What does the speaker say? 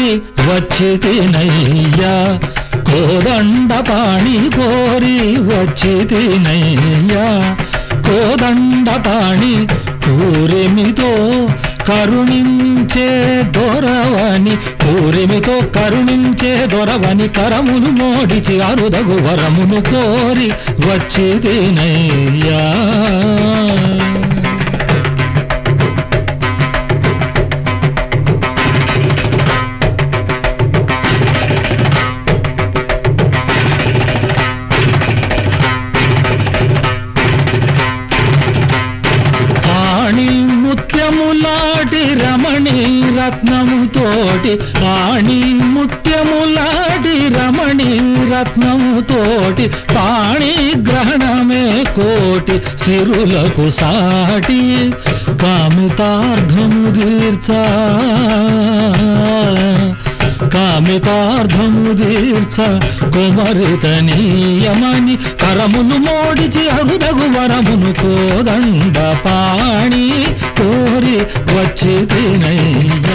కోరి వచ్చి తినయ్యా కోదండ పాణి కోరి వచ్చి తినయ్యా కోదండ పాణి కూరిమితో కరుణించే దొరవని కూరిమితో కరుణించే దొరవని కరమును మోడిచి అరుదగు వరమును కోరి వచ్చి తినయ్యా ఆణి ముత్యములాటి రమణి రత్నముతోటి ఆణి ముత్యములాటి రమణి రత్నముతోటి పాణి గ్రహణమే కోటి సిరులకు సాటి కామితార్థము తీర్చా కామితార్థము తీర్చ కుమరితనీయమని కరమును మోడిచి అరుదగు వరమును కోదండ పాణి కోరి వచ్చి తినయ్య